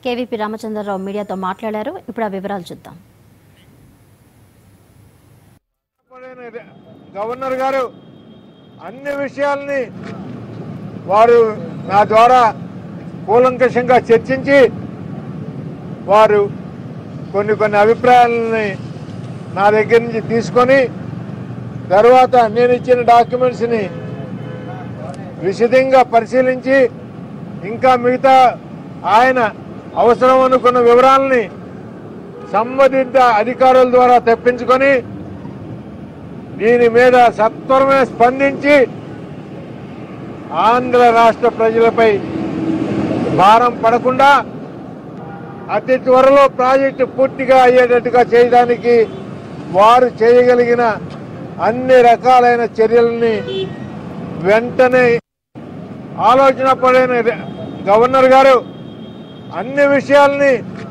KVP Ramachandra Rao మీడియాతో మాట్లాడారు ఇప్పుడు ఆ వివరాలు చూద్దాం గవర్నర్ గారు అన్ని విషయాల్ని వారు నా ద్వారా కూలంకషంగా చర్చించి వారు కొన్ని కొన్ని అభిప్రాయాలని నా దగ్గర నుంచి తీసుకొని తర్వాత నేను ఇచ్చిన డాక్యుమెంట్స్ని విశదంగా పరిశీలించి ఇంకా మిగతా ఆయన అవసరం అనుకున్న వివరాలని సంబంధిత అధికారుల ద్వారా తెప్పించుకొని దీని మీద సత్వరమే స్పందించి ఆంధ్ర రాష్ట్ర ప్రజలపై భారం పడకుండా అతి త్వరలో ప్రాజెక్టు పూర్తిగా అయ్యేటట్టుగా చేయడానికి వారు చేయగలిగిన అన్ని రకాలైన చర్యల్ని వెంటనే ఆలోచన పడిన గవర్నర్ గారు అన్ని విషయాల్ని